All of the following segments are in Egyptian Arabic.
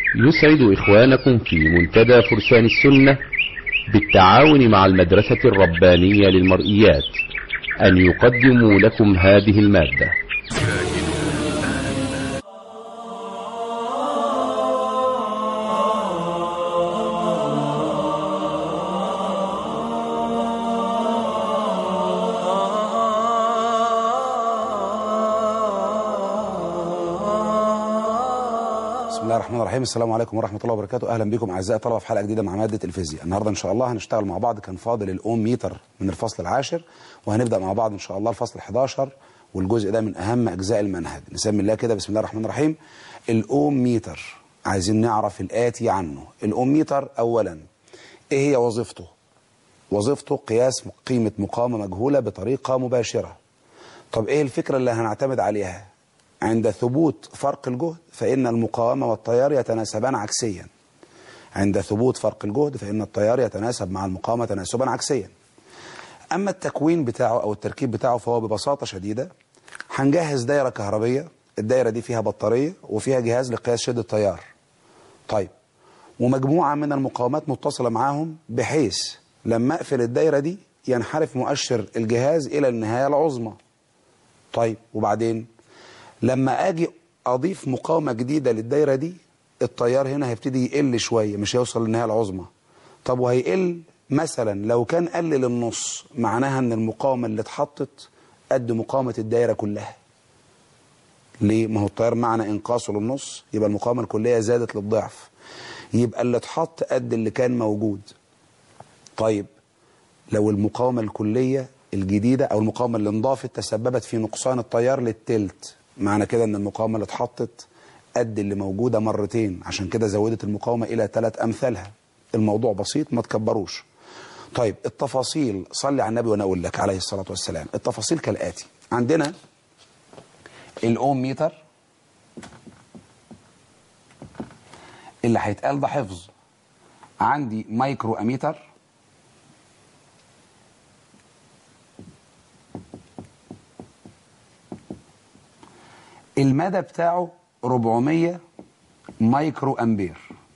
يسعد إخوانكم في منتدى فرسان السنة بالتعاون مع المدرسة الربانية للمرئيات أن يقدموا لكم هذه المادة بسم الله الرحمن الرحيم السلام عليكم ورحمة الله وبركاته أهلا بكم أعزائي الطلبة في حلقة جديدة مع مادة الفيزياء النهاردة إن شاء الله هنشتغل مع بعض كان فاضل الأوم ميتر من الفصل العاشر وهنبدأ مع بعض إن شاء الله الفصل 11 والجزء ده من أهم أجزاء المنهج نسمي الله كده بسم الله الرحمن الرحيم الأوم ميتر عايزين نعرف الآتي عنه الأوم ميتر أولا إيه هي وظيفته وظيفته قياس قيمة مقاومة مجهولة بطريقة مباشرة طب إيه الفكرة اللي هنعتمد عليها عند ثبوت فرق الجهد فإن المقاومة والتيار يتناسبان عكسيا عند ثبوت فرق الجهد فإن التيار يتناسب مع المقاومة تناسبا عكسيا أما التكوين بتاعه أو التركيب بتاعه فهو ببساطة شديدة هنجهز دايرة كهربية الدايرة دي فيها بطارية وفيها جهاز لقياس شدة التيار طيب ومجموعة من المقاومات متصلة معاهم بحيث لما أقفل الدايرة دي ينحرف مؤشر الجهاز إلى النهاية العظمى طيب وبعدين لما اجي اضيف مقاومه جديده للدايره دي التيار هنا هيبتدي يقل شويه مش هيوصل للنهايه العظمى طب وهيقل مثلا لو كان قل للنص معناها ان المقاومه اللي اتحطت قد مقاومه الدايره كلها ليه ما هو التيار معنى انقاصه للنص يبقى المقاومه الكليه زادت للضعف يبقى اللي اتحط قد اللي كان موجود طيب لو المقاومه الكليه الجديده او المقاومه اللي انضافت تسببت في نقصان التيار للتلت معنى كده ان المقاومة اللي اتحطت قد اللي موجودة مرتين عشان كده زودت المقاومة الى ثلاث امثالها الموضوع بسيط ما تكبروش طيب التفاصيل صلي على النبي وانا اقول لك عليه الصلاة والسلام التفاصيل كالاتي عندنا الاوم ميتر اللي هيتقال ده حفظ عندي مايكرو اميتر المدى بتاعه 400 مايكرو امبير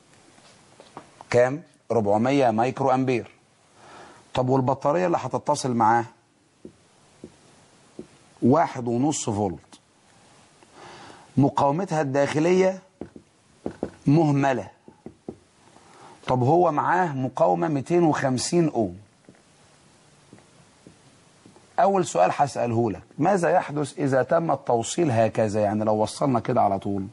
كام 400 مايكرو امبير طب والبطاريه اللي هتتصل معاه واحد ونص فولت مقاومتها الداخليه مهمله طب هو معاه مقاومه 250 اوم أول سؤال هسأله لك ماذا يحدث إذا تم التوصيل هكذا يعني لو وصلنا كده على طول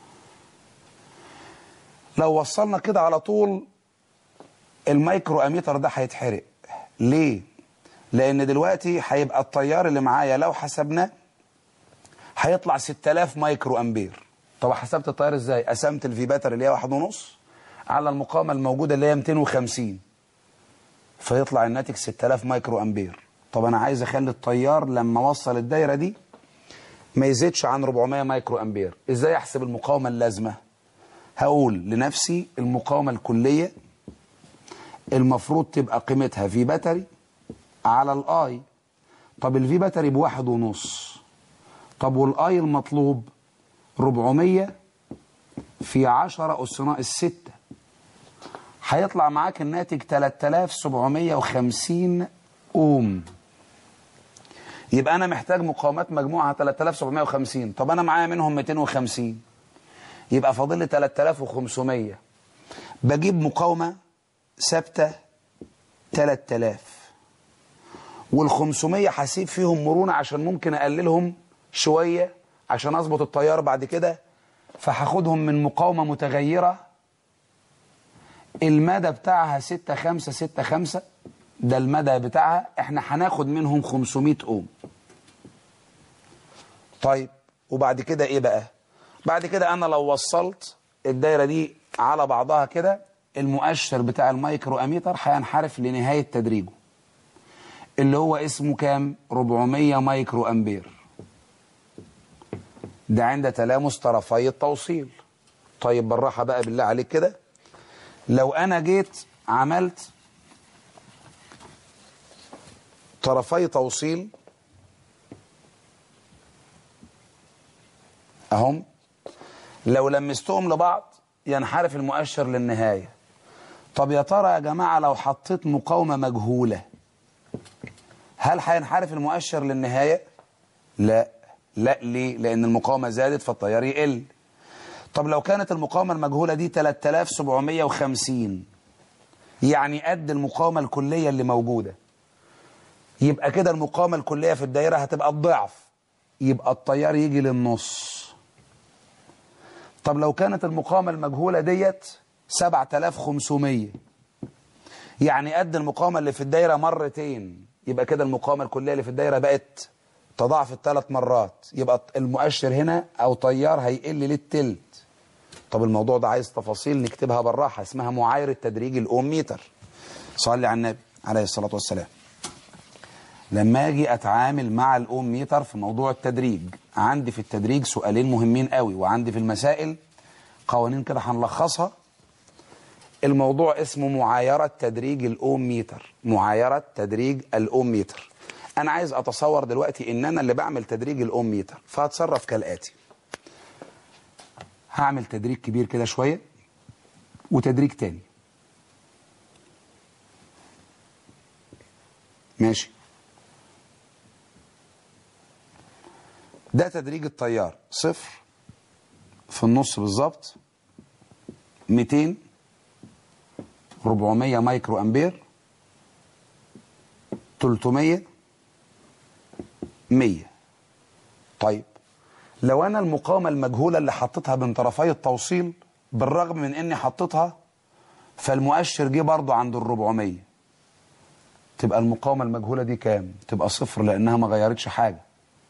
لو وصلنا كده على طول المايكرو أميتر ده هيتحرق ليه؟ لأن دلوقتي هيبقى التيار اللي معايا لو حسبناه هيطلع 6000 مايكرو أمبير طب حسبت التيار إزاي؟ قسمت الفي باتر اللي هي واحد ونص على المقاومة الموجودة اللي هي 250 فيطلع الناتج 6000 مايكرو أمبير طب انا عايز اخلي التيار لما اوصل الدايره دي ما يزيدش عن 400 مايكرو امبير ازاي احسب المقاومه اللازمه هقول لنفسي المقاومه الكليه المفروض تبقى قيمتها في باتري على الاي طب الفي باتري بواحد ونص طب والاي المطلوب 400 في 10 أس ناقص 6 هيطلع معاك الناتج 3750 اوم يبقى انا محتاج مقاومات مجموعه 3750 طب انا معايا منهم 250 يبقى فاضل لي 3500 بجيب مقاومه ثابته 3000 وال 500 هسيب فيهم مرونه عشان ممكن اقللهم شويه عشان اظبط التيار بعد كده فهاخدهم من مقاومه متغيره المدى بتاعها 6 5 6 5 ده المدى بتاعها احنا هناخد منهم 500 اوم طيب وبعد كده ايه بقى بعد كده انا لو وصلت الدايره دي على بعضها كده المؤشر بتاع المايكرو اميتر هينحرف لنهايه تدريجه اللي هو اسمه كام 400 مايكرو امبير ده عند تلامس طرفي التوصيل طيب بالراحه بقى بالله عليك كده لو انا جيت عملت طرفي توصيل اهم لو لمستهم لبعض ينحرف المؤشر للنهاية طب يا ترى يا جماعة لو حطيت مقاومة مجهولة هل هينحرف المؤشر للنهاية لا لا ليه لأن المقاومة زادت فالتيار يقل طب لو كانت المقاومة المجهولة دي 3750 يعني قد المقاومة الكلية اللي موجودة يبقى كده المقاومة الكلية في الدائرة هتبقى الضعف يبقى التيار يجي للنص طب لو كانت المقاومة المجهولة ديت 7500 يعني قد المقاومة اللي في الدايرة مرتين يبقى كده المقاومة الكلية اللي في الدايرة بقت تضاعفت ثلاث مرات يبقى المؤشر هنا أو تيار هيقل للتلت طب الموضوع ده عايز تفاصيل نكتبها بالراحة اسمها معايرة تدريج الأوم ميتر صلي على النبي عليه الصلاة والسلام لما اجي اتعامل مع الاوم ميتر في موضوع التدريج عندي في التدريج سؤالين مهمين قوي وعندي في المسائل قوانين كده هنلخصها الموضوع اسمه معايرة تدريج الاوم ميتر معايرة تدريج الاوم ميتر انا عايز اتصور دلوقتي ان انا اللي بعمل تدريج الاوم ميتر فهتصرف كالاتي هعمل تدريج كبير كده شوية وتدريج تاني ماشي ده تدريج التيار صفر في النص بالظبط 200 400 مايكرو امبير 300 100 طيب لو انا المقاومه المجهوله اللي حطيتها بين طرفي التوصيل بالرغم من اني حطيتها فالمؤشر جه برضه عند ال 400 تبقى المقاومه المجهوله دي كام تبقى صفر لانها ما غيرتش حاجه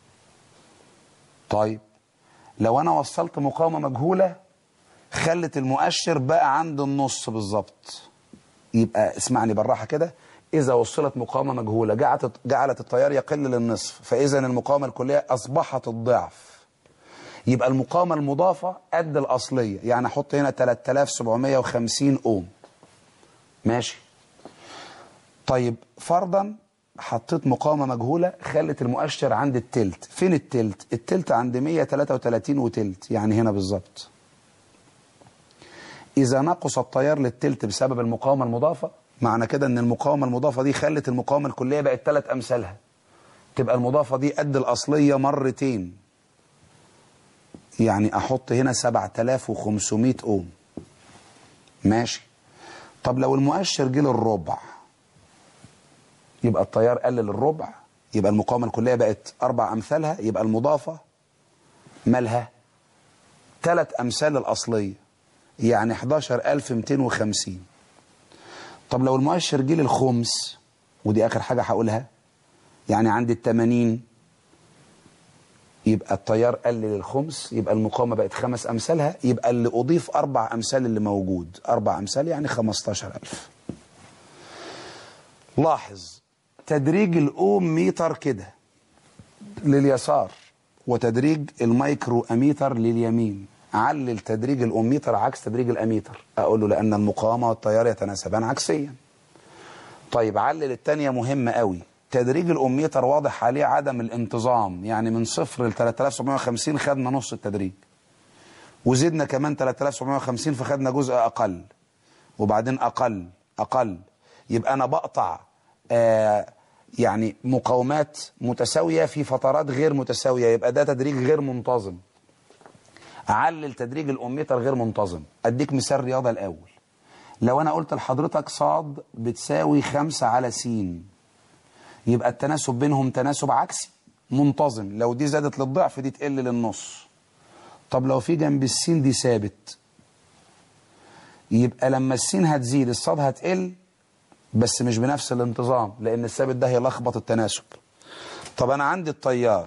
طيب لو انا وصلت مقاومه مجهوله خلت المؤشر بقى عند النص بالظبط يبقى اسمعني بالراحه كده اذا وصلت مقاومه مجهوله جعلت جعلت التيار يقل للنصف فاذا المقاومه الكليه اصبحت الضعف يبقى المقاومه المضافه قد الاصليه يعني احط هنا 3750 اوم ماشي طيب فرضا حطيت مقاومة مجهولة خلت المؤشر عند التلت فين التلت التلت عند 133 وتلت يعني هنا بالظبط إذا نقص التيار للتلت بسبب المقاومة المضافة معنى كده ان المقاومة المضافة دي خلت المقاومة الكلية بقت ثلاث أمثالها تبقى المضافة دي قد الأصلية مرتين يعني أحط هنا 7500 أوم ماشي طب لو المؤشر جه للربع يبقى التيار قلل الربع يبقى المقاومة الكلية بقت أربع أمثالها يبقى المضافة مالها ثلاث أمثال الأصلية يعني 11250 طب لو المؤشر جه للخمس ودي آخر حاجة هقولها يعني عند التمانين يبقى التيار قل للخمس يبقى المقاومة بقت خمس أمثالها يبقى اللي أضيف أربع أمثال اللي موجود أربع أمثال يعني 15000 لاحظ تدريج الأوم ميتر كده لليسار وتدريج المايكرو أميتر لليمين علل تدريج الأوميتر عكس تدريج الأميتر أقول له لأن المقاومة والتيار يتناسبان عكسيا طيب علل التانية مهمة قوي تدريج الأوميتر واضح عليه عدم الانتظام يعني من صفر ل 3750 خدنا نص التدريج وزدنا كمان 3750 فخدنا جزء أقل وبعدين أقل أقل يبقى أنا بقطع آه يعني مقاومات متساوية في فترات غير متساوية يبقى ده تدريج غير منتظم علل تدريج الأميتر غير منتظم أديك مثال رياضة الأول لو أنا قلت لحضرتك صاد بتساوي خمسة على سين يبقى التناسب بينهم تناسب عكسي منتظم لو دي زادت للضعف دي تقل للنص طب لو في جنب السين دي ثابت يبقى لما السين هتزيد الصاد هتقل بس مش بنفس الانتظام لأن الثابت ده هيلخبط التناسب طب أنا عندي التيار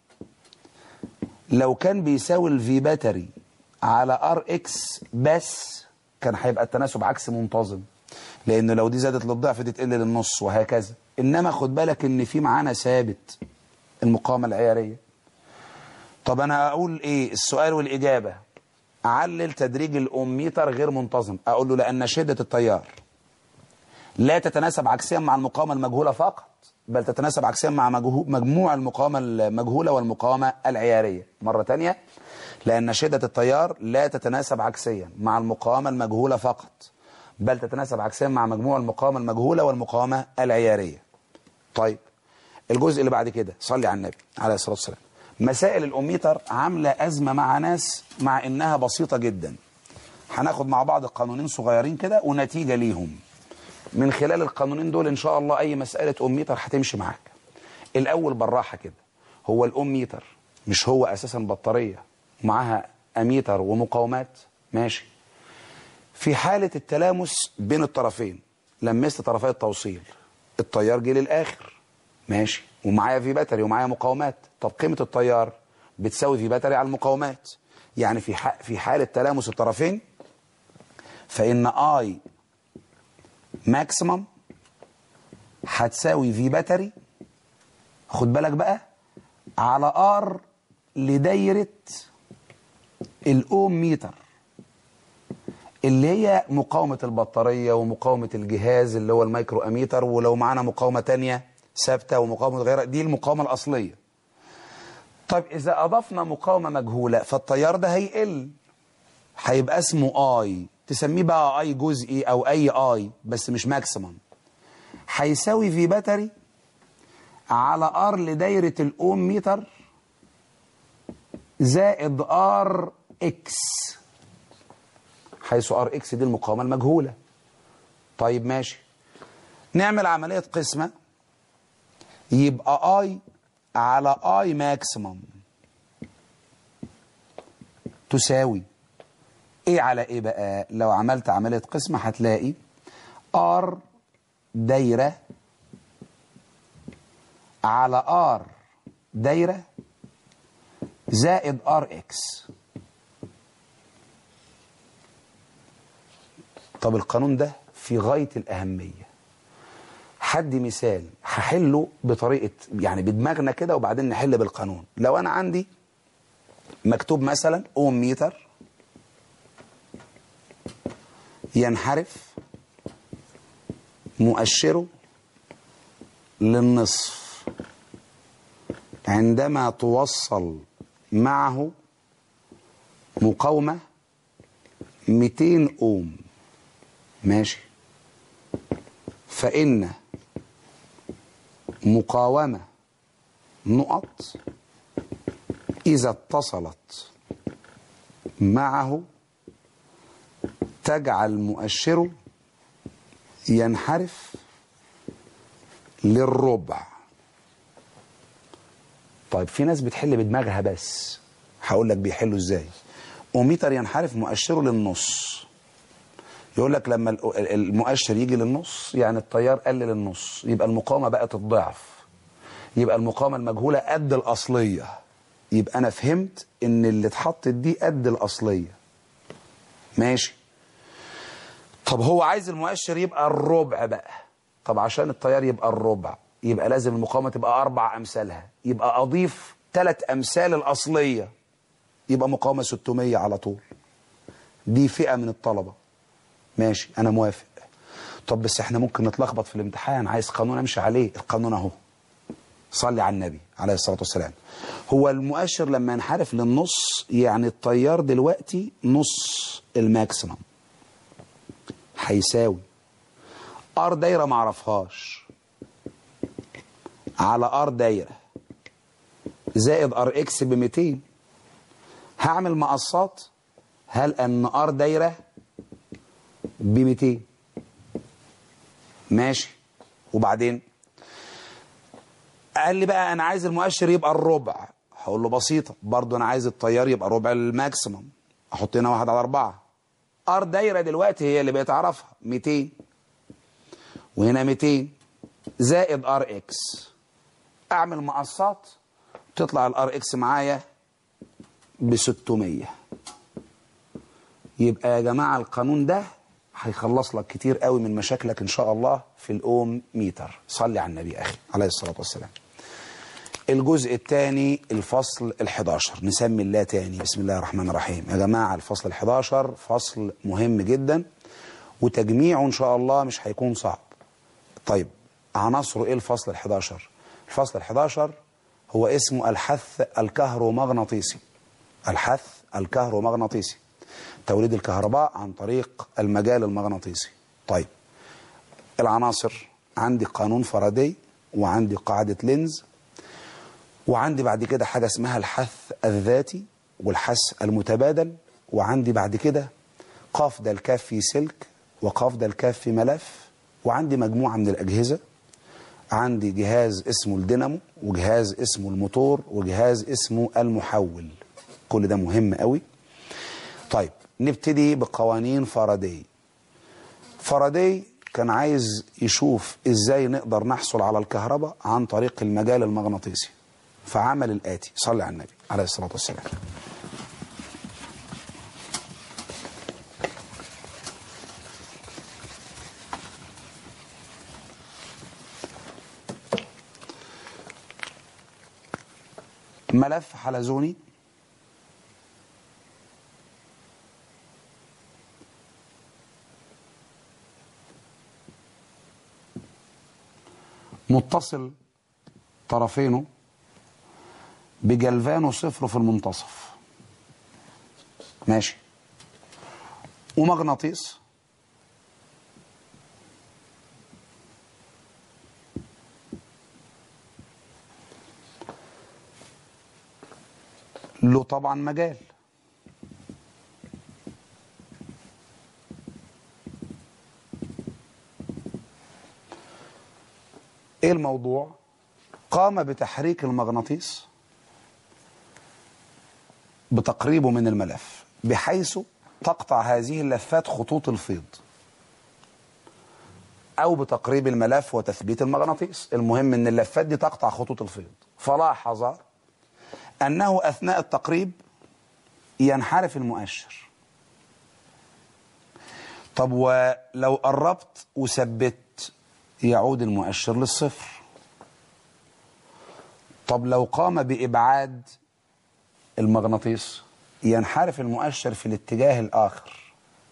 لو كان بيساوي الفي باتري على ار اكس بس كان هيبقى التناسب عكس منتظم لان لو دي زادت للضعف دي تقل للنص وهكذا انما خد بالك ان في معانا ثابت المقاومه العياريه طب انا اقول ايه السؤال والاجابه علل تدريج الاميتر غير منتظم اقول له لان شده التيار لا تتناسب عكسيا مع المقاومه المجهوله فقط بل تتناسب عكسيا مع مجهو- مجموع المقاومة المجهولة والمقاومة العيارية مرة تانية لأن شدة التيار لا تتناسب عكسيا مع المقاومة المجهولة فقط بل تتناسب عكسيا مع مجموع المقاومة المجهولة والمقاومة العيارية طيب الجزء اللي بعد كده صلي على النبي عليه الصلاة والسلام مسائل الأميتر عاملة أزمة مع ناس مع إنها بسيطة جدا هناخد مع بعض قانونين صغيرين كده ونتيجة ليهم من خلال القانونين دول إن شاء الله أي مسألة أميتر هتمشي معاك الأول بالراحة كده هو الأميتر مش هو أساسا بطارية معاها أميتر ومقاومات ماشي في حالة التلامس بين الطرفين لمست طرفي التوصيل التيار جه للآخر ماشي ومعايا في باتري ومعايا مقاومات طب قيمة التيار بتساوي في باتري على المقاومات يعني في ح... في حالة تلامس الطرفين فإن اي ماكسيمم هتساوي في باتري خد بالك بقى على ار لدايرة الاوم ميتر اللي هي مقاومة البطارية ومقاومة الجهاز اللي هو المايكرو اميتر ولو معانا مقاومة تانية ثابتة ومقاومة غيرها دي المقاومة الأصلية طيب إذا أضفنا مقاومة مجهولة فالتيار ده هيقل هيبقى اسمه اي تسميه بقى اي جزئي او اي اي بس مش ماكسيمم هيساوي في باتري على ار لدايرة الاوم متر زائد ار اكس حيث ار اكس دي المقاومة المجهولة طيب ماشي نعمل عملية قسمة يبقى اي على اي ماكسيمم تساوي ايه على ايه بقى لو عملت عملية قسمة هتلاقي ار دايرة على ار دايرة زائد ار اكس طب القانون ده في غاية الأهمية حد مثال هحله بطريقة يعني بدماغنا كده وبعدين نحل بالقانون لو أنا عندي مكتوب مثلا أوم ميتر ينحرف مؤشره للنصف عندما توصل معه مقاومة 200 أوم ماشي فإن مقاومة نقط إذا اتصلت معه تجعل مؤشره ينحرف للربع طيب في ناس بتحل بدماغها بس هقول لك بيحلوا ازاي اوميتر ينحرف مؤشره للنص يقول لك لما ال- المؤشر يجي للنص يعني التيار قل للنص يبقى المقاومه بقت الضعف يبقى المقاومه المجهوله قد الاصليه يبقى انا فهمت ان اللي اتحطت دي قد الاصليه ماشي طب هو عايز المؤشر يبقى الربع بقى طب عشان التيار يبقى الربع يبقى لازم المقاومه تبقى اربع امثالها يبقى اضيف ثلاث امثال الاصليه يبقى مقاومه 600 على طول دي فئه من الطلبه ماشي انا موافق طب بس احنا ممكن نتلخبط في الامتحان عايز قانون امشي عليه القانون اهو صلي على النبي عليه الصلاه والسلام هو المؤشر لما ينحرف للنص يعني التيار دلوقتي نص الماكسيمم هيساوي ار دايره ما اعرفهاش على ار دايره زائد ار اكس ب 200 هعمل مقصات هل ان ار دايره ب 200 ماشي وبعدين قال لي بقى انا عايز المؤشر يبقى الربع هقول له بسيطه برضو انا عايز التيار يبقى ربع الماكسيمم احط هنا واحد على اربعه ار دايره دلوقتي هي اللي بيتعرفها 200 وهنا 200 زائد ار اكس اعمل مقصات تطلع الار اكس معايا ب 600 يبقى يا جماعه القانون ده هيخلص لك كتير قوي من مشاكلك ان شاء الله في الاوم ميتر صلي على النبي اخي عليه الصلاه والسلام الجزء الثاني الفصل ال11 نسمي الله تاني بسم الله الرحمن الرحيم يا جماعه الفصل ال11 فصل مهم جدا وتجميعه ان شاء الله مش هيكون صعب طيب عناصره ايه الفصل ال11 الفصل ال11 هو اسمه الحث الكهرومغناطيسي الحث الكهرومغناطيسي توليد الكهرباء عن طريق المجال المغناطيسي طيب العناصر عندي قانون فاراداي وعندي قاعدة لينز وعندي بعد كده حاجة اسمها الحث الذاتي والحث المتبادل وعندي بعد كده قاف ده الكاف في سلك وقاف ده الكاف في ملف وعندي مجموعة من الأجهزة عندي جهاز اسمه الدينامو وجهاز اسمه الموتور وجهاز اسمه المحول كل ده مهم قوي طيب نبتدي بقوانين فاراداي فاراداي كان عايز يشوف ازاي نقدر نحصل على الكهرباء عن طريق المجال المغناطيسي فعمل الآتي صلي على النبي عليه الصلاة والسلام ملف حلزوني متصل طرفينه بجلفانه صفر في المنتصف ماشي ومغناطيس له طبعا مجال ايه الموضوع قام بتحريك المغناطيس بتقريبه من الملف بحيث تقطع هذه اللفات خطوط الفيض او بتقريب الملف وتثبيت المغناطيس المهم ان اللفات دي تقطع خطوط الفيض فلاحظ انه اثناء التقريب ينحرف المؤشر طب ولو قربت وثبت يعود المؤشر للصفر طب لو قام بإبعاد المغناطيس ينحرف المؤشر في الاتجاه الآخر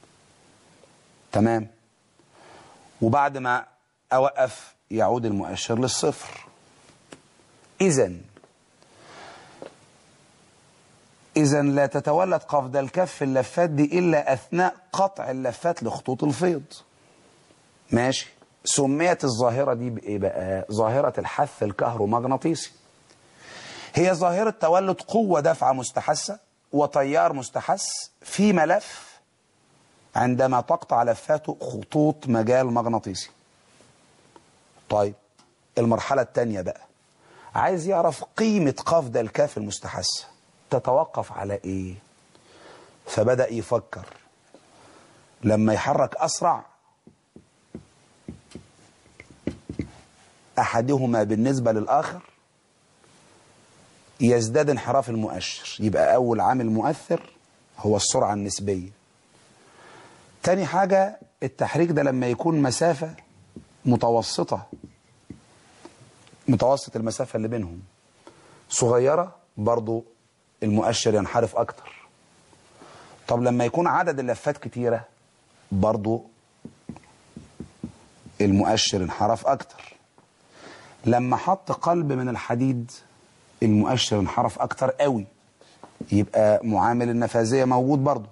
تمام وبعد ما أوقف يعود المؤشر للصفر إذا إذا لا تتولد قفز الكف اللفات دي إلا أثناء قطع اللفات لخطوط الفيض ماشي سميت الظاهرة دي بإيه بقى ظاهرة الحث الكهرومغناطيسي هي ظاهرة تولد قوة دفعة مستحثة وتيار مستحث في ملف عندما تقطع لفاته خطوط مجال مغناطيسي طيب المرحلة الثانية بقى عايز يعرف قيمة قفز الكاف المستحثة تتوقف على ايه فبدأ يفكر لما يحرك أسرع أحدهما بالنسبة للآخر يزداد انحراف المؤشر يبقى أول عامل مؤثر هو السرعة النسبية تاني حاجة التحريك ده لما يكون مسافة متوسطة متوسط المسافة اللي بينهم صغيرة برضو المؤشر ينحرف أكتر طب لما يكون عدد اللفات كتيرة برضو المؤشر انحرف أكتر لما حط قلب من الحديد المؤشر انحرف أكتر قوي يبقى معامل النفاذية موجود برضو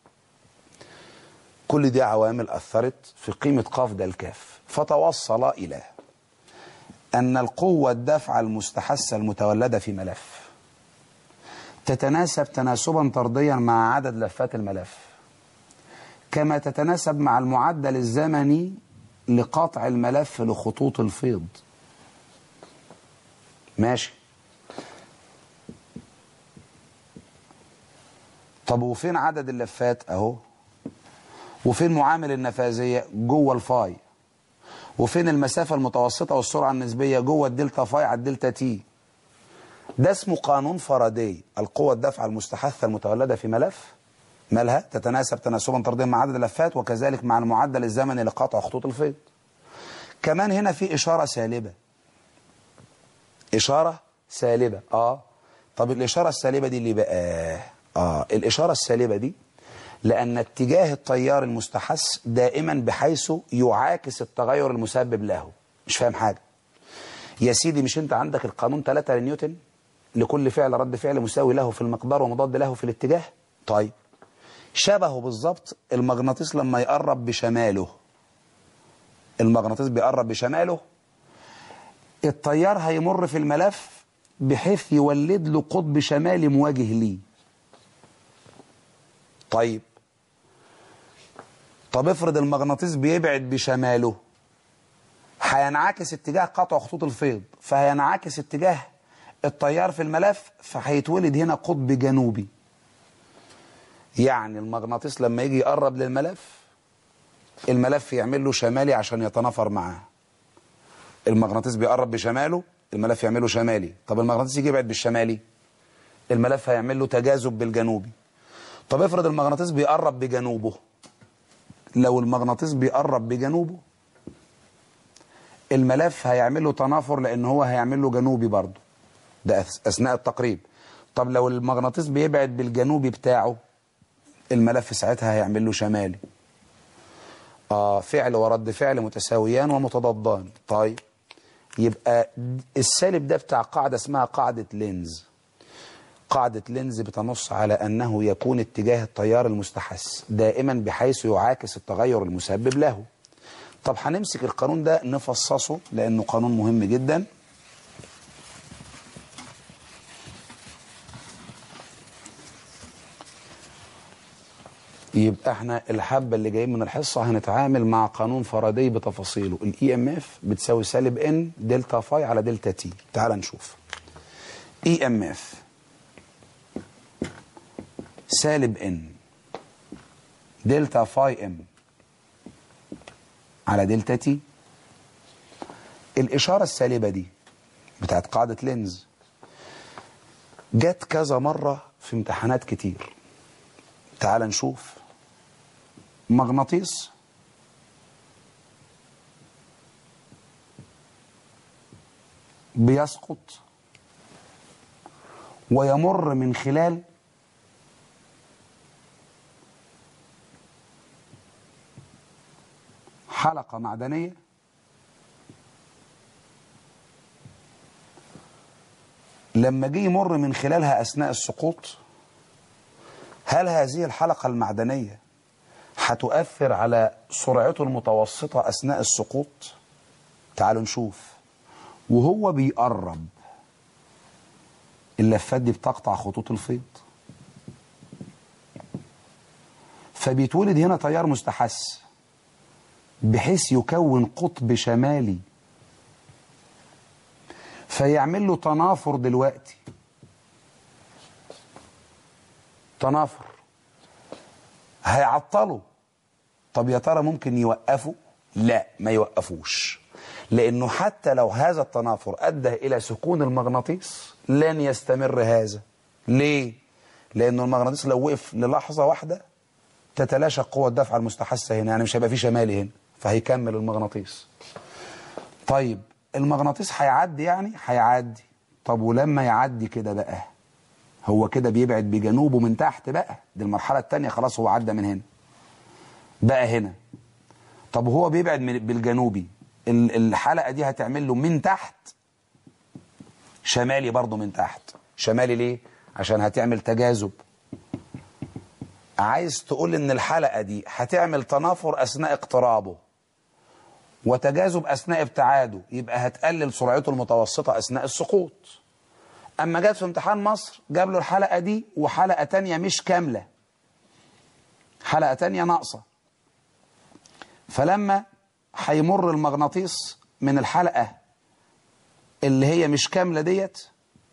كل دي عوامل أثرت في قيمة قاف ده الكاف فتوصل إلى أن القوة الدافعة المستحثة المتولدة في ملف تتناسب تناسبا طرديا مع عدد لفات الملف كما تتناسب مع المعدل الزمني لقطع الملف لخطوط الفيض ماشي طب وفين عدد اللفات اهو وفين معامل النفاذية جوه الفاي وفين المسافة المتوسطة والسرعة النسبية جوه الدلتا فاي على الدلتا تي ده اسمه قانون فاراداي القوة الدافعة المستحثة المتولدة في ملف مالها تتناسب تناسبا طرديا مع عدد اللفات وكذلك مع المعدل الزمني لقطع خطوط الفيض كمان هنا في إشارة سالبة إشارة سالبة آه طب الإشارة السالبة دي اللي بقى آه الإشارة السالبة دي لأن اتجاه التيار المستحث دائما بحيث يعاكس التغير المسبب له مش فاهم حاجة يا سيدي مش انت عندك القانون 3 لنيوتن لكل فعل رد فعل مساوي له في المقدار ومضاد له في الاتجاه طيب شبهه بالظبط المغناطيس لما يقرب بشماله المغناطيس بيقرب بشماله التيار هيمر في الملف بحيث يولد له قطب شمالي مواجه ليه طيب طب افرض المغناطيس بيبعد بشماله هينعكس اتجاه قطع خطوط الفيض فهينعكس اتجاه التيار في الملف فهيتولد هنا قطب جنوبي يعني المغناطيس لما يجي يقرب للملف الملف يعمل له شمالي عشان يتنافر معاه المغناطيس بيقرب بشماله الملف يعمل له شمالي طب المغناطيس يجي يبعد بالشمالي الملف هيعمل له تجاذب بالجنوبي طب افرض المغناطيس بيقرب بجنوبه لو المغناطيس بيقرب بجنوبه الملف هيعمل له تنافر لان هو هيعمل له جنوبي برضه ده أث- اثناء التقريب طب لو المغناطيس بيبعد بالجنوبي بتاعه الملف ساعتها هيعمل له شمالي اه فعل ورد فعل متساويان ومتضادان طيب يبقى السالب ده بتاع قاعده اسمها قاعده لينز قاعدة لينز بتنص على أنه يكون اتجاه التيار المستحث دائما بحيث يعاكس التغير المسبب له طب هنمسك القانون ده نفصصه لأنه قانون مهم جدا يبقى احنا الحبة اللي جايين من الحصة هنتعامل مع قانون فاراداي بتفاصيله الاي ام اف بتساوي سالب ان دلتا فاي على دلتا تي تعال نشوف اي ام اف سالب ان دلتا فاي ام على دلتا تي الإشارة السالبة دي بتاعت قاعدة لينز جت كذا مرة في امتحانات كتير تعال نشوف مغناطيس بيسقط ويمر من خلال حلقة معدنية لما جه يمر من خلالها أثناء السقوط هل هذه الحلقة المعدنية هتؤثر على سرعته المتوسطة أثناء السقوط تعالوا نشوف وهو بيقرب اللفات دي بتقطع خطوط الفيض فبيتولد هنا تيار مستحث بحيث يكون قطب شمالي فيعمل له تنافر دلوقتي تنافر هيعطله طب يا ترى ممكن يوقفه لا ما يوقفوش لانه حتى لو هذا التنافر ادى الى سكون المغناطيس لن يستمر هذا ليه لانه المغناطيس لو وقف للحظه واحده تتلاشى قوه الدفع المستحثه هنا يعني مش هيبقى في شمالي هنا فهيكمل المغناطيس طيب المغناطيس هيعدي يعني هيعدي طب ولما يعدي كده بقى هو كده بيبعد بجنوبه من تحت بقى دي المرحلة التانية خلاص هو عدى من هنا بقى هنا طب وهو بيبعد من بالجنوبي ال- الحلقة دي هتعمل له من تحت شمالي برضه من تحت شمالي ليه عشان هتعمل تجاذب عايز تقول ان الحلقة دي هتعمل تنافر اثناء اقترابه وتجاذب اثناء ابتعاده يبقى هتقلل سرعته المتوسطة اثناء السقوط اما جت في امتحان مصر جاب له الحلقة دي وحلقة تانية مش كاملة حلقة تانية ناقصة فلما هيمر المغناطيس من الحلقة اللي هي مش كاملة ديت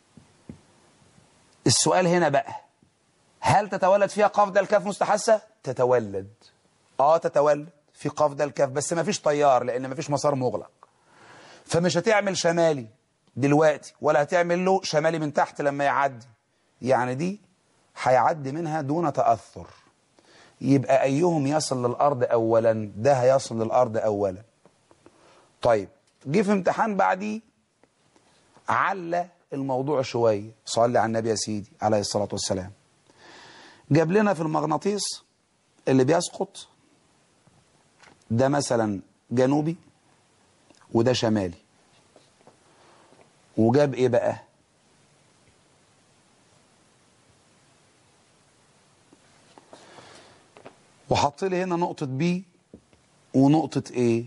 السؤال هنا بقى هل تتولد فيها قفزة الكاف مستحثة؟ تتولد اه تتولد في قفزة الكاف بس ما فيش تيار لان ما فيش مسار مغلق فمش هتعمل شمالي دلوقتي ولا هتعمل له شمالي من تحت لما يعدي يعني دي هيعدي منها دون تأثر يبقى أيهم يصل للأرض أولا ده هيصل للأرض أولا طيب جه في امتحان بعديه علّى الموضوع شوية صلي على النبي يا سيدي عليه الصلاة والسلام جاب لنا في المغناطيس اللي بيسقط ده مثلا جنوبي وده شمالي وجاب ايه بقى وحط لي هنا نقطة بي ونقطة ايه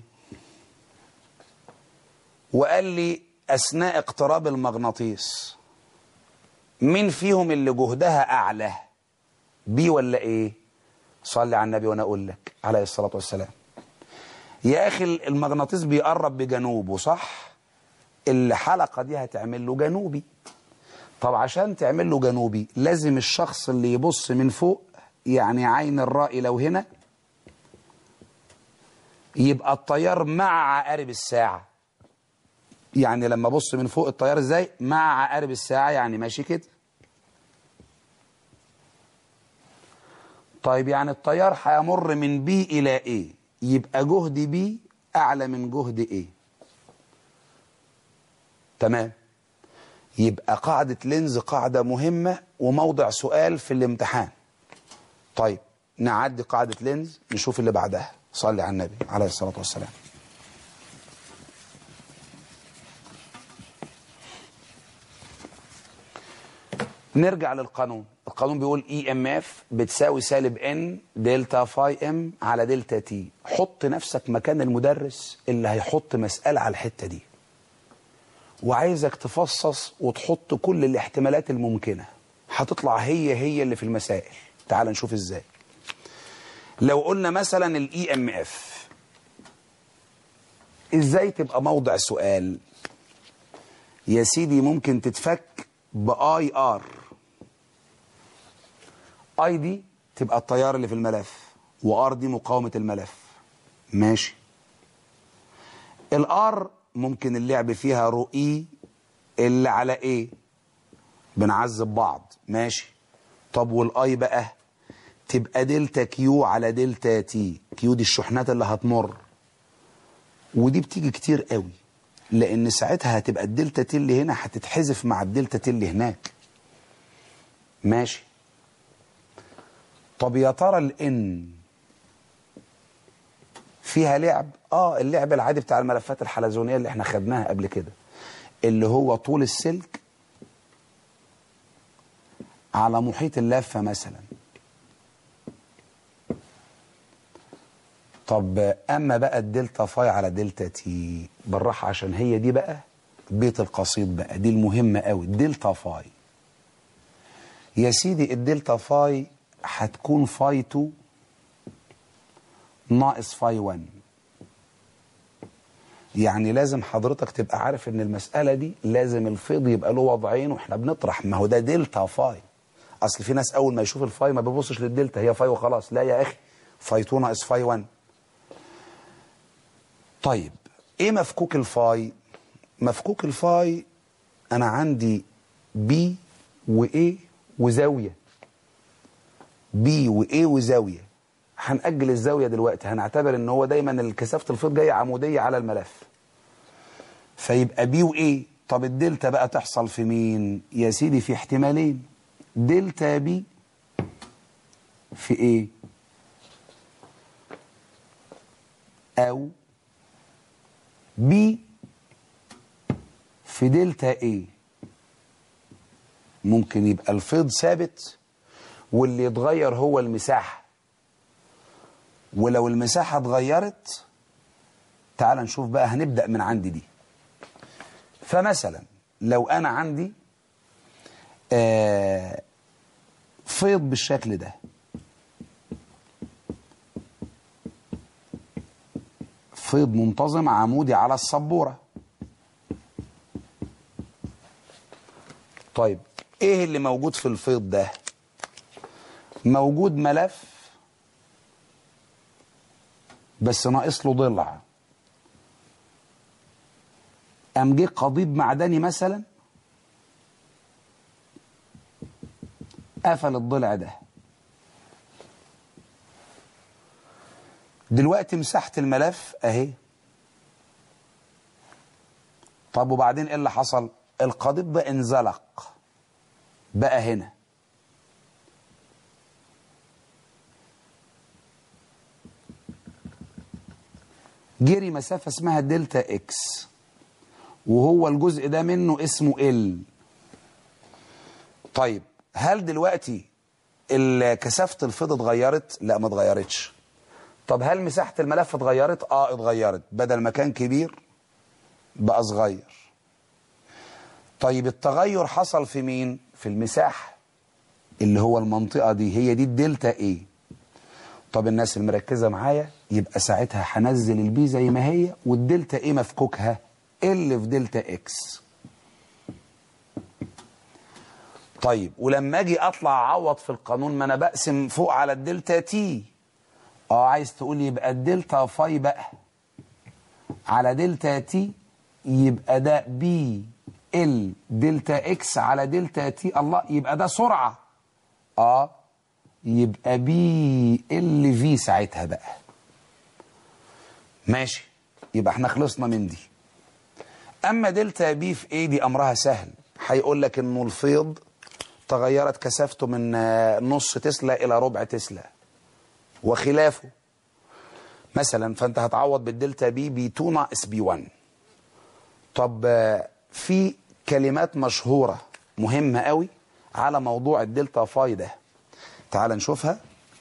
وقال لي اثناء اقتراب المغناطيس مين فيهم اللي جهدها اعلى بي ولا ايه صلي على النبي وانا اقول لك عليه الصلاة والسلام يا اخي المغناطيس بيقرب بجنوبه صح الحلقة دي هتعمل له جنوبي طب عشان تعمل له جنوبي لازم الشخص اللي يبص من فوق يعني عين الرأي لو هنا يبقى التيار مع عقارب الساعة يعني لما ابص من فوق التيار ازاي مع عقارب الساعة يعني ماشي كده طيب يعني التيار هيمر من بي الى ايه يبقى جهد بي اعلى من جهد ايه تمام يبقى قاعدة لينز قاعدة مهمة وموضع سؤال في الامتحان طيب نعدي قاعدة لينز نشوف اللي بعدها صلي على النبي عليه الصلاة والسلام نرجع للقانون القانون بيقول اي ام اف بتساوي سالب ان دلتا فاي ام على دلتا تي حط نفسك مكان المدرس اللي هيحط مسألة على الحتة دي وعايزك تفصص وتحط كل الاحتمالات الممكنة هتطلع هي هي اللي في المسائل تعال نشوف ازاي لو قلنا مثلا الاي ام اف ازاي تبقى موضع سؤال يا سيدي ممكن تتفك باي ار اي دي تبقى التيار اللي في الملف وار دي مقاومة الملف ماشي الار ممكن اللعب فيها رو اي اللي على ايه بنعذب بعض ماشي طب والاي بقى تبقى دلتا كيو على دلتا تي كيو دي الشحنات اللي هتمر ودي بتيجي كتير قوي لان ساعتها هتبقى الدلتا تي اللي هنا هتتحذف مع الدلتا تي اللي هناك ماشي طب يا ترى الان فيها لعب اه اللعب العادي بتاع الملفات الحلزونيه اللي احنا خدناها قبل كده اللي هو طول السلك على محيط اللفه مثلا طب اما بقى الدلتا فاي على دلتا تي بالراحه عشان هي دي بقى بيت القصيد بقى دي المهمه قوي الدلتا فاي يا سيدي الدلتا فاي هتكون فاي 2 ناقص فاي 1 يعني لازم حضرتك تبقى عارف ان المسألة دي لازم الفيض يبقى له وضعين واحنا بنطرح ما هو ده دلتا فاي اصل في ناس اول ما يشوف الفاي ما بيبصش للدلتا هي فاي وخلاص لا يا اخي فاي 2 ناقص فاي 1 طيب ايه مفكوك الفاي مفكوك الفاي انا عندي بي وايه وزاوية بي وايه وزاوية هنأجل الزاوية دلوقتي هنعتبر ان هو دايما كثافة الفيض جاية عمودية على الملف فيبقى بي وايه طب الدلتا بقى تحصل في مين يا سيدي في احتمالين دلتا بي في ايه او بي في دلتا ايه ممكن يبقى الفيض ثابت واللي يتغير هو المساحة ولو المساحة اتغيرت تعال نشوف بقى هنبدأ من عندي دي فمثلا لو أنا عندي آه فيض بالشكل ده فيض منتظم عمودي على السبورة طيب ايه اللي موجود في الفيض ده موجود ملف بس ناقص له ضلع قام جه قضيب معدني مثلا قفل الضلع ده دلوقتي مساحة الملف اهي طب وبعدين ايه اللي حصل القضيب ده انزلق بقى هنا جري مسافة اسمها دلتا اكس وهو الجزء ده منه اسمه ال طيب هل دلوقتي ال- كثافة الفيض اتغيرت؟ لا ما اتغيرتش طب هل مساحة الملف اتغيرت؟ اه اتغيرت بدل ما كان كبير بقى صغير طيب التغير حصل في مين؟ في المساحة اللي هو المنطقة دي هي دي الدلتا ايه طب الناس المركزة معايا يبقى ساعتها هنزل البي زي ما هي والدلتا ايه مفكوكها اللي في دلتا اكس طيب ولما اجي اطلع اعوض في القانون ما انا بقسم فوق على الدلتا تي اه عايز تقول لي يبقى الدلتا فاي بقى على دلتا تي يبقى ده بي ال دلتا اكس على دلتا تي الله يبقى ده سرعة اه يبقى بي ال في ساعتها بقى ماشي يبقى احنا خلصنا من دي اما دلتا بي في ايه دي امرها سهل هيقول لك انه الفيض تغيرت كثافته من آه، نص تسلا الى ربع تسلا وخلافه مثلا فانت هتعوض بالدلتا بي بي 2 ناقص بي 1 طب آه، في كلمات مشهورة مهمة قوي على موضوع الدلتا فاي ده تعال نشوفها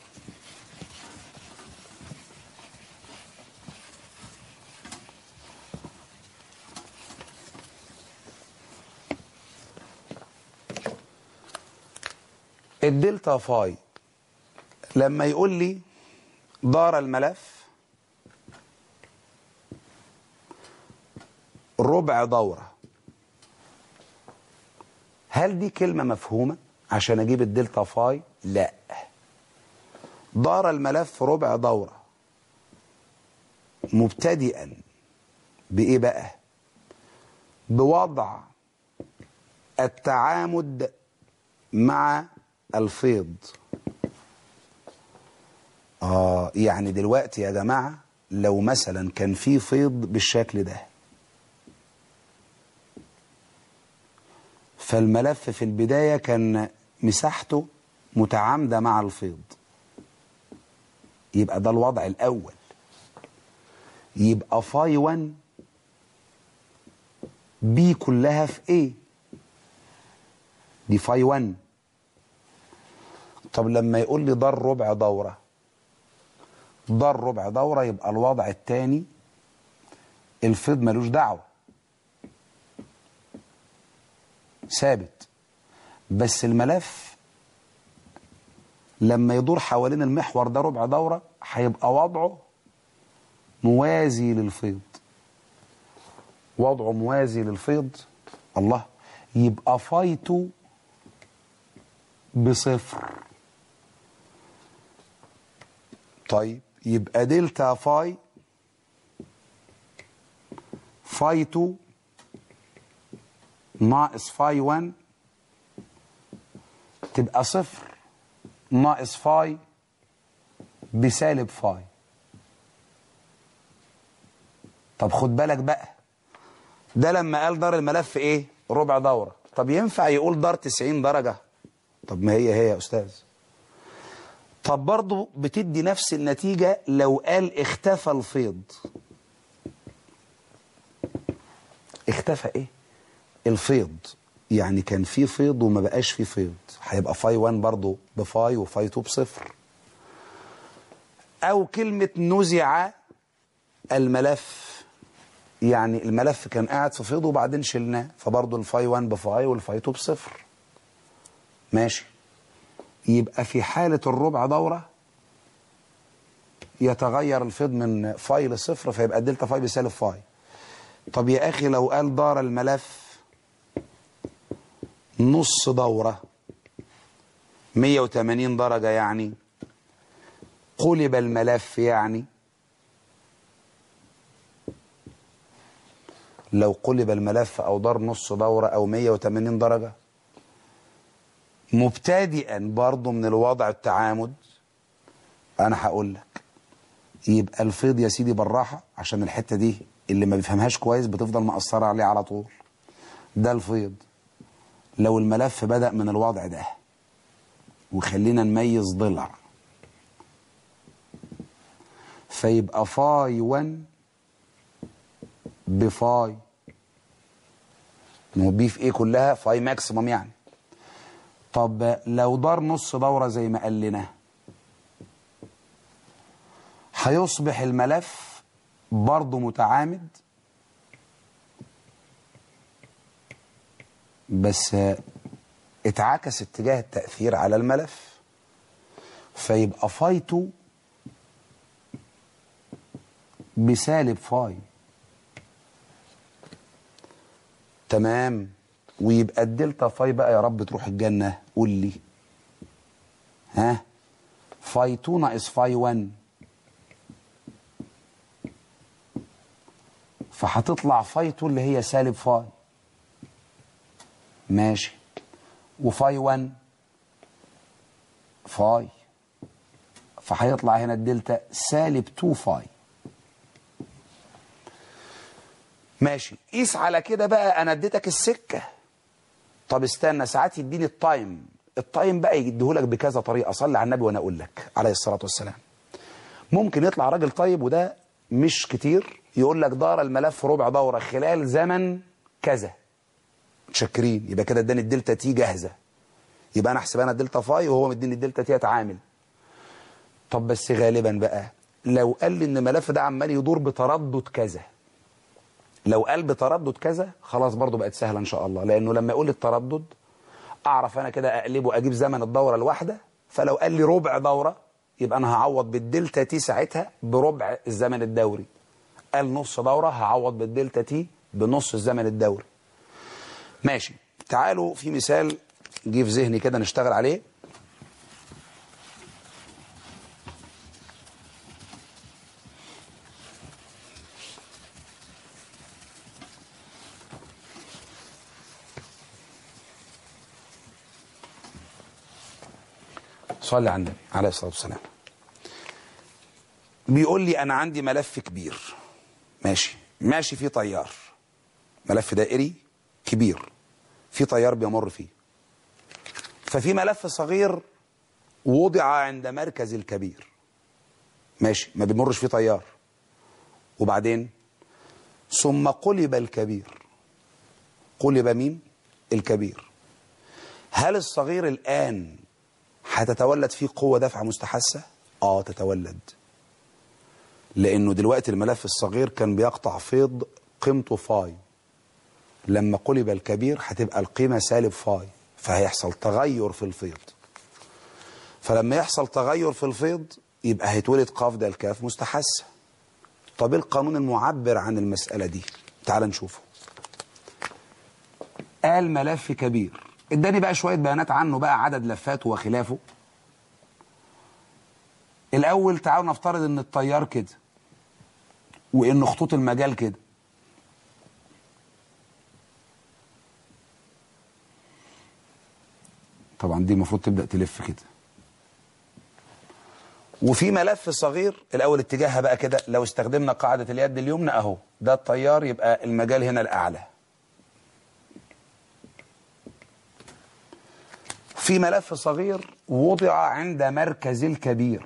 الدلتا فاي لما يقول لي دار الملف ربع دورة هل دي كلمة مفهومة عشان أجيب الدلتا فاي لا دار الملف ربع دورة مبتدئا بإيه بقى بوضع التعامد مع الفيض آه يعني دلوقتي يا جماعة لو مثلا كان في فيض بالشكل ده فالملف في البداية كان مساحته متعامدة مع الفيض يبقى ده الوضع الأول يبقى فاي 1 بي كلها في ايه دي فاي 1 طب لما يقول لي ضر ربع دورة ضر ربع دورة يبقى الوضع الثاني الفيض ملوش دعوة ثابت بس الملف لما يدور حوالين المحور ده ربع دورة هيبقى وضعه موازي للفيض وضعه موازي للفيض الله يبقى فايته بصفر طيب يبقى دلتا فاي فاي 2 ناقص فاي 1 تبقى صفر ناقص فاي بسالب فاي طب خد بالك بقى ده لما قال دار الملف ايه ربع دورة طب ينفع يقول دار 90 درجة طب ما هي هي يا أستاذ طب برضه بتدي نفس النتيجة لو قال اختفى الفيض اختفى ايه الفيض يعني كان في فيض وما بقاش في فيض هيبقى فاي 1 برضه بفاي وفاي 2 بصفر او كلمة نزع الملف يعني الملف كان قاعد في فيض وبعدين شلناه فبرضه الفاي 1 بفاي والفاي 2 بصفر ماشي يبقى في حالة الربع دورة يتغير الفيض من فاي لصفر فيبقى الدلتا فاي بسالب فاي طب يا أخي لو قال دار الملف نص دورة 180 درجة يعني قلب الملف يعني لو قلب الملف أو دار نص دورة أو 180 درجة مبتدئا برضه من الوضع التعامد أنا هقول لك يبقى الفيض يا سيدي بالراحة عشان الحتة دي اللي ما بيفهمهاش كويس بتفضل مأثرة عليه على طول ده الفيض لو الملف بدأ من الوضع ده وخلينا نميز ضلع فيبقى فاي 1 بفاي ما هو بي في ايه كلها فاي ماكسيمم يعني طب لو دار نص دورة زي ما قال لنا هيصبح الملف برضه متعامد بس اتعكس اتجاه التأثير على الملف فيبقى فايته بسالب فاي تمام ويبقى الدلتا فاي بقى يا رب تروح الجنة قول لي ها فاي 2 ناقص فاي 1 فهتطلع فاي 2 اللي هي سالب فاي ماشي وفاي 1 فاي فهيطلع هنا الدلتا سالب 2 فاي ماشي قيس على كده بقى انا اديتك السكه طب استنى ساعات يديني التايم التايم بقى يديهولك بكذا طريقه صلي على النبي وانا اقول لك عليه الصلاه والسلام ممكن يطلع راجل طيب وده مش كتير يقول لك دار الملف ربع دوره خلال زمن كذا متشكرين يبقى كده اداني الدلتا تي جاهزه يبقى انا احسب انا الدلتا فاي وهو مديني الدلتا تي اتعامل طب بس غالبا بقى لو قال لي ان الملف ده عمال يدور بتردد كذا لو قال بتردد كذا خلاص برضو بقت سهلة ان شاء الله لانه لما يقول التردد اعرف انا كده اقلبه اجيب زمن الدورة الواحدة فلو قال لي ربع دورة يبقى انا هعوض بالدلتا تي ساعتها بربع الزمن الدوري قال نص دورة هعوض بالدلتا تي بنص الزمن الدوري ماشي تعالوا في مثال جه في ذهني كده نشتغل عليه صلي على النبي عليه الصلاة والسلام بيقول لي أنا عندي ملف كبير ماشي ماشي فيه طيار ملف دائري كبير في طيار بيمر فيه ففي ملف صغير وضع عند مركز الكبير ماشي ما بيمرش فيه طيار وبعدين ثم قلب الكبير قلب مين الكبير هل الصغير الآن هتتولد فيه قوة دفع مستحثة اه تتولد لانه دلوقتي الملف الصغير كان بيقطع فيض قيمته فاي لما قلب الكبير هتبقى القيمة سالب فاي فهيحصل تغير في الفيض فلما يحصل تغير في الفيض يبقى هيتولد قاف ده الكاف مستحثة طب ايه القانون المعبر عن المسألة دي تعال نشوفه قال ملف كبير اداني بقى شوية بيانات عنه بقى عدد لفاته وخلافه الاول تعالوا نفترض ان التيار كده وان خطوط المجال كده طبعا دي المفروض تبدأ تلف كده وفي ملف صغير الاول اتجاهها بقى كده لو استخدمنا قاعدة اليد اليمنى اهو ده التيار يبقى المجال هنا الاعلى في ملف صغير وضع عند مركز الكبير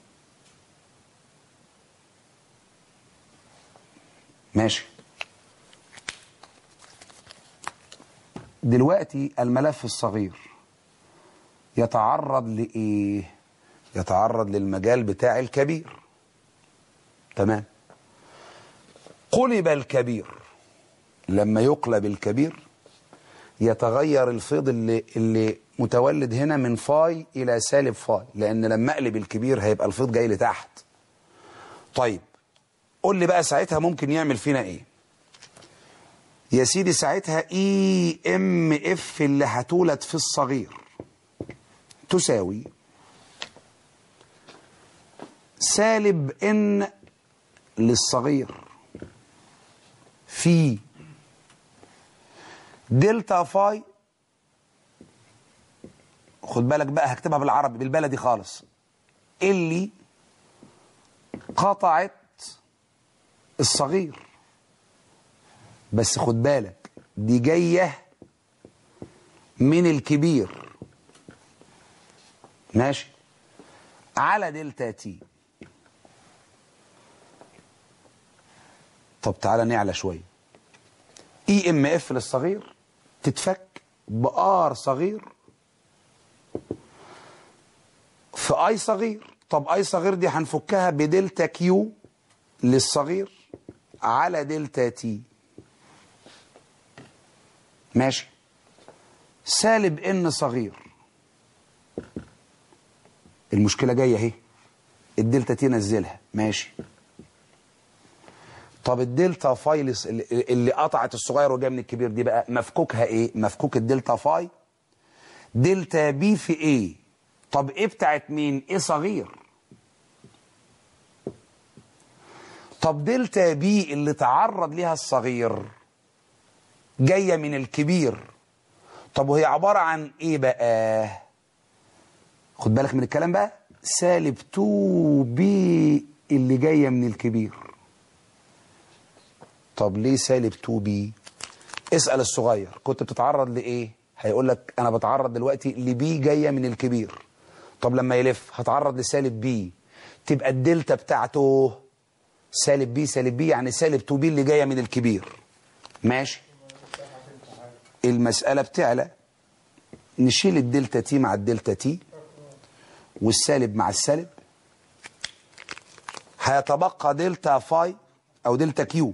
ماشي دلوقتي الملف الصغير يتعرض لإيه يتعرض للمجال بتاع الكبير تمام قلب الكبير لما يقلب الكبير يتغير الفيض اللي, اللي متولد هنا من فاي إلى سالب فاي لأن لما أقلب الكبير هيبقى الفيض جاي لتحت طيب قول لي بقى ساعتها ممكن يعمل فينا ايه يا سيدي ساعتها اي ام اف اللي هتولد في الصغير تساوي سالب ان للصغير في دلتا فاي خد بالك بقى هكتبها بالعربي بالبلدي خالص اللي قطعت الصغير بس خد بالك دي جاية من الكبير ماشي على دلتا تي طب تعالى نعلى شوية اي ام اف للصغير تتفك بار صغير في اي صغير طب اي صغير دي هنفكها بدلتا كيو للصغير على دلتا تي ماشي سالب ان صغير المشكله جايه اهي الدلتا تي نزلها ماشي طب الدلتا فاي لس- اللي- اللي قطعت الصغير وجايه من الكبير دي بقى مفكوكها ايه مفكوك الدلتا فاي دلتا بي في ايه طب ايه بتاعت مين ايه صغير طب دلتا بي اللي تعرض ليها الصغير جايه من الكبير طب وهي عباره عن ايه بقى خد بالك من الكلام بقى سالب 2 بي اللي جايه من الكبير طب ليه سالب 2 بي اسال الصغير كنت بتتعرض لايه هيقول لك انا بتعرض دلوقتي لبي جايه من الكبير طب لما يلف هتعرض لسالب بي تبقى الدلتا بتاعته سالب بي سالب بي يعني سالب 2 بي اللي جايه من الكبير ماشي المساله بتعلى نشيل الدلتا تي مع الدلتا تي والسالب مع السالب هيتبقى دلتا فاي او دلتا كيو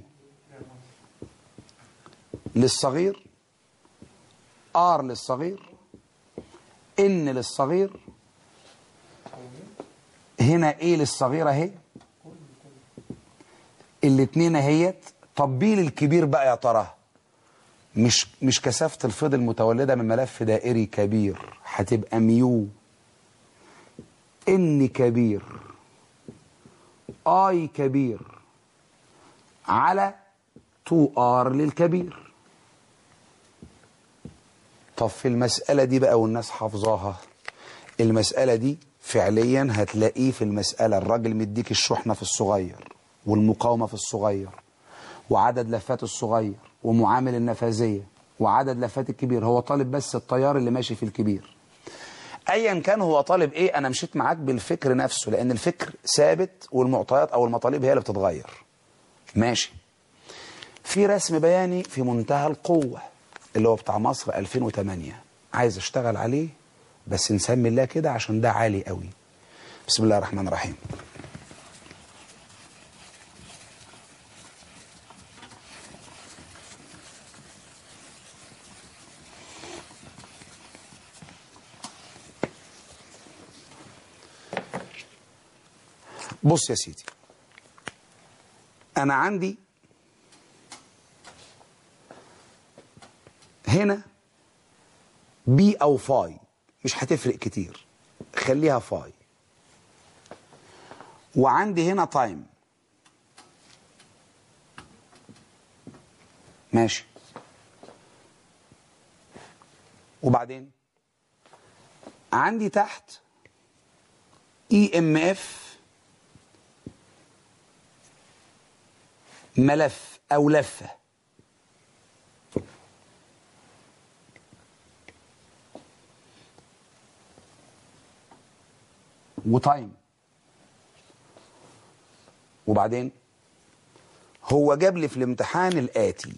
للصغير ار للصغير ان للصغير هنا ايه للصغير اهي الاتنين اهيت طب بي للكبير بقى يا ترى مش مش كثافه الفيض المتولده من ملف دائري كبير هتبقى ميو ان كبير اي كبير على 2 ار للكبير طب في المسألة دي بقى والناس حافظاها المسألة دي فعليا هتلاقيه في المسألة الراجل مديك الشحنة في الصغير والمقاومة في الصغير وعدد لفات الصغير ومعامل النفاذية وعدد لفات الكبير هو طالب بس التيار اللي ماشي في الكبير ايا كان هو طالب ايه انا مشيت معاك بالفكر نفسه لان الفكر ثابت والمعطيات او المطالب هي اللي بتتغير ماشي في رسم بياني في منتهى القوة اللي هو بتاع مصر 2008 عايز اشتغل عليه بس نسمي الله كده عشان ده عالي قوي بسم الله الرحمن الرحيم بص يا سيدي انا عندي هنا بي او فاي مش هتفرق كتير خليها فاي وعندي هنا تايم ماشي وبعدين عندي تحت اي ام اف ملف او لفه وتايم وبعدين هو جاب لي في الامتحان الآتي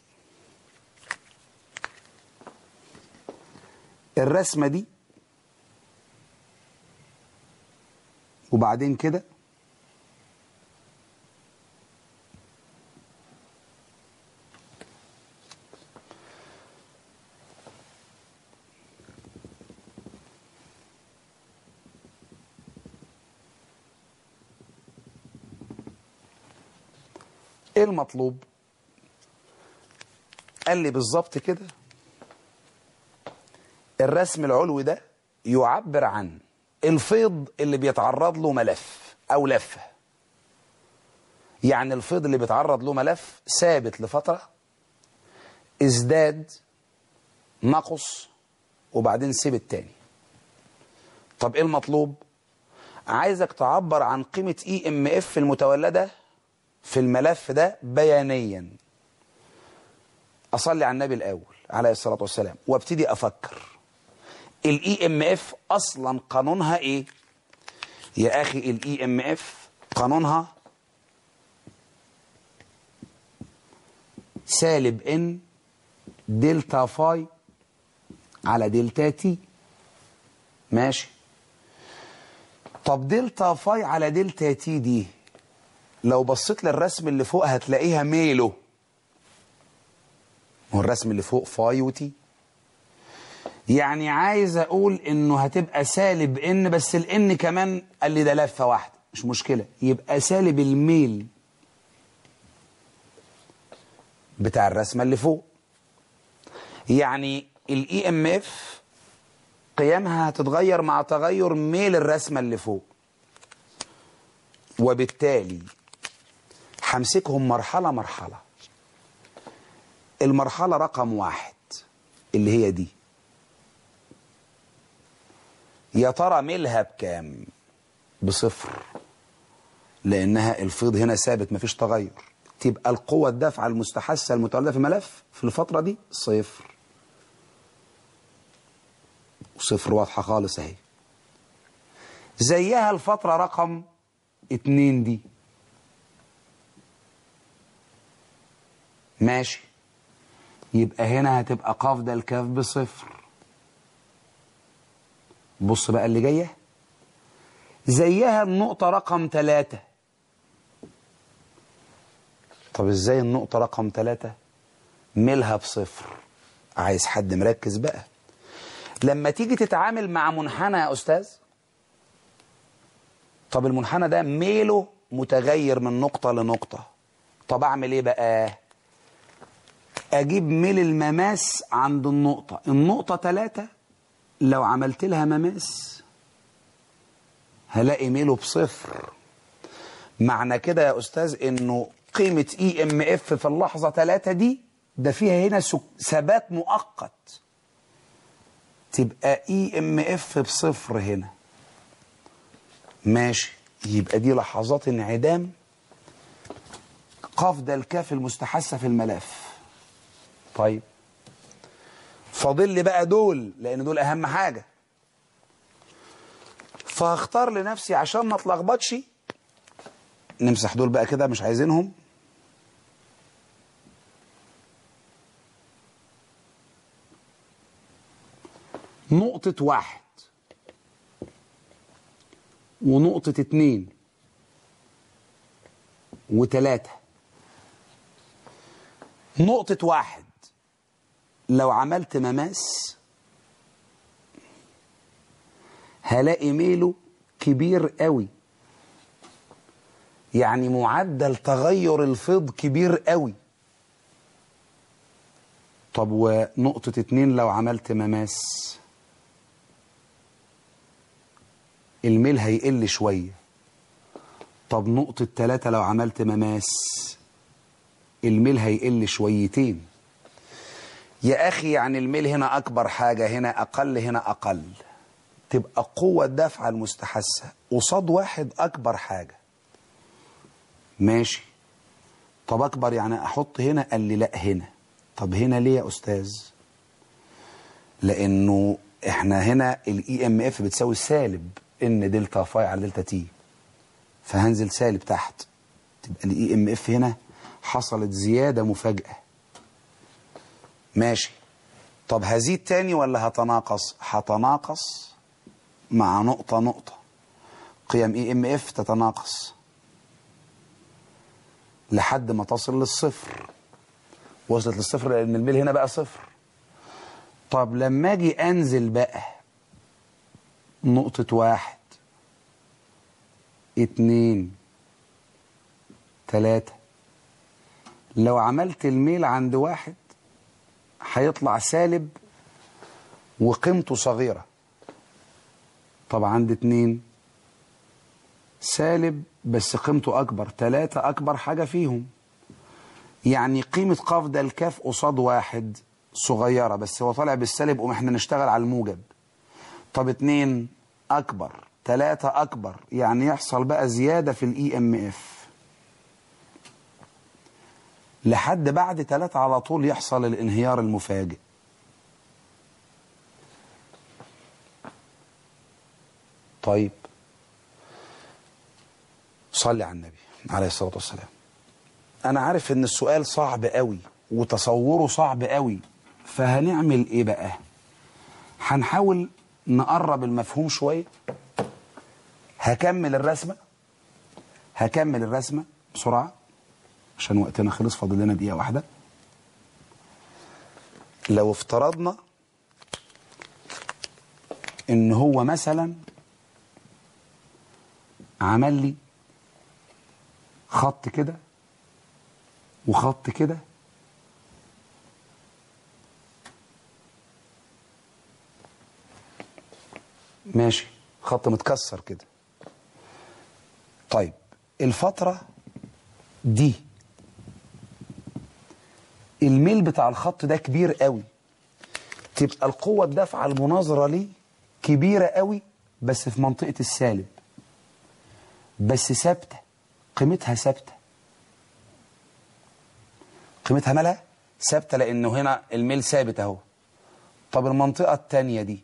الرسمة دي وبعدين كده ايه المطلوب قال لي بالظبط كده الرسم العلوي ده يعبر عن الفيض اللي بيتعرض له ملف او لفه يعني الفيض اللي بيتعرض له ملف ثابت لفتره ازداد نقص وبعدين ثبت تاني طب ايه المطلوب عايزك تعبر عن قيمه اي ام اف المتولده في الملف ده بيانيا اصلي على النبي الاول عليه الصلاه والسلام وابتدي افكر الاي ام اف اصلا قانونها ايه يا اخي الاي ام اف قانونها سالب ان دلتا فاي على دلتا تي ماشي طب دلتا فاي على دلتا تي دي لو بصيت للرسم اللي فوق هتلاقيها ميله هو الرسم اللي فوق فاي وتي يعني عايز اقول انه هتبقى سالب ان بس الان كمان قال لي ده لفه واحده مش مشكله يبقى سالب الميل بتاع الرسمه اللي فوق يعني الاي ام اف قيمها هتتغير مع تغير ميل الرسمه اللي فوق وبالتالي همسكهم مرحله مرحله المرحله رقم واحد اللي هي دي يا ترى ميلها بكام بصفر لانها الفيض هنا ثابت مفيش تغير تبقى القوة الدافعة المستحثة المتولدة في الملف في الفترة دي صفر صفر واضحة خالص اهي زيها الفترة رقم اتنين دي ماشي يبقى هنا هتبقى قاف ده الكاف بصفر بص بقى اللي جايه زيها النقطة رقم ثلاثة طب ازاي النقطة رقم ثلاثة ميلها بصفر عايز حد مركز بقى لما تيجي تتعامل مع منحنى يا أستاذ طب المنحنى ده ميله متغير من نقطة لنقطة طب أعمل إيه بقى أجيب ميل المماس عند النقطة النقطة ثلاثة لو عملت لها مماس هلاقي ميله بصفر معنى كده يا أستاذ إنه قيمة اي ام اف في اللحظة ثلاثة دي ده فيها هنا ثبات مؤقت تبقى اي ام اف بصفر هنا ماشي يبقى دي لحظات انعدام قاف ده الكاف المستحثة في الملف طيب فاضل لي بقى دول لان دول اهم حاجة فهختار لنفسي عشان ما اتلخبطش نمسح دول بقى كده مش عايزينهم نقطة واحد ونقطة اتنين وتلاتة نقطة واحد لو عملت مماس هلاقي ميله كبير قوي يعني معدل تغير الفيض كبير قوي طب ونقطة اتنين لو عملت مماس الميل هيقل شوية طب نقطة تلاتة لو عملت مماس الميل هيقل شويتين يا أخي يعني الميل هنا أكبر حاجة هنا أقل هنا أقل تبقى قوة الدفع المستحثة قصاد واحد أكبر حاجة ماشي طب أكبر يعني أحط هنا قال لي لا هنا طب هنا ليه يا أستاذ لأنه إحنا هنا الإي إم إف بتساوي سالب إن دلتا فاي على دلتا تي فهنزل سالب تحت تبقى الإي إم إف هنا حصلت زيادة مفاجئة ماشي طب هزيد تاني ولا هتناقص هتناقص مع نقطة نقطة قيم اي ام اف تتناقص لحد ما تصل للصفر وصلت للصفر لان الميل هنا بقى صفر طب لما اجي انزل بقى نقطة واحد اتنين تلاتة لو عملت الميل عند واحد هيطلع سالب وقيمته صغيرة طب عند اتنين سالب بس قيمته أكبر تلاتة أكبر حاجة فيهم يعني قيمة قاف ده الكاف قصاد واحد صغيرة بس هو طالع بالسالب قوم احنا نشتغل على الموجب طب اتنين أكبر تلاتة أكبر يعني يحصل بقى زيادة في الإي إم إف لحد بعد تلاتة على طول يحصل الانهيار المفاجئ طيب صلي على النبي عليه الصلاة والسلام أنا عارف إن السؤال صعب قوي وتصوره صعب قوي فهنعمل ايه بقى هنحاول نقرب المفهوم شوية هكمل الرسمة هكمل الرسمة بسرعة عشان وقتنا خلص فاضل لنا دقيقة واحدة لو افترضنا ان هو مثلا عمل لي خط كده وخط كده ماشي خط متكسر كده طيب الفترة دي الميل بتاع الخط ده كبير قوي تبقى القوة الدافعة المناظرة ليه كبيرة قوي بس في منطقة السالب بس ثابتة قيمتها ثابتة قيمتها مالها ثابتة لأنه هنا الميل ثابت أهو طب المنطقة التانية دي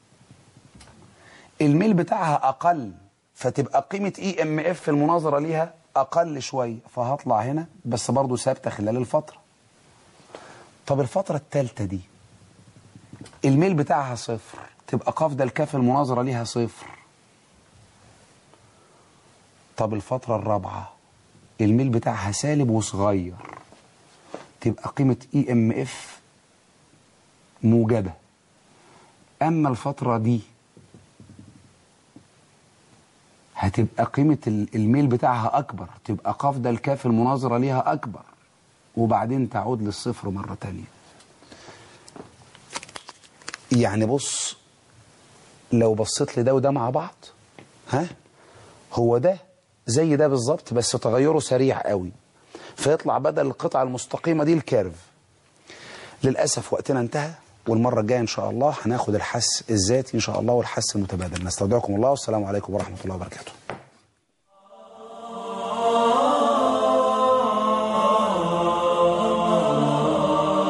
الميل بتاعها أقل فتبقى قيمة اي ام اف في المناظرة ليها أقل شوية فهطلع هنا بس برضو ثابتة خلال الفترة طب الفترة التالتة دي الميل بتاعها صفر تبقى قافدة الكاف المناظرة ليها صفر طب الفترة الرابعة الميل بتاعها سالب وصغير تبقى قيمة اي ام اف موجبة اما الفترة دي هتبقى قيمة الميل بتاعها اكبر تبقى قافدة الكاف المناظرة ليها اكبر وبعدين تعود للصفر مرة تانية يعني بص لو بصيت لده وده مع بعض ها هو ده زي ده بالظبط بس تغيره سريع قوي فيطلع بدل القطعة المستقيمة دي الكيرف للأسف وقتنا انتهى والمرة الجاية إن شاء الله هناخد الحس الذاتي إن شاء الله والحس المتبادل نستودعكم الله والسلام عليكم ورحمة الله وبركاته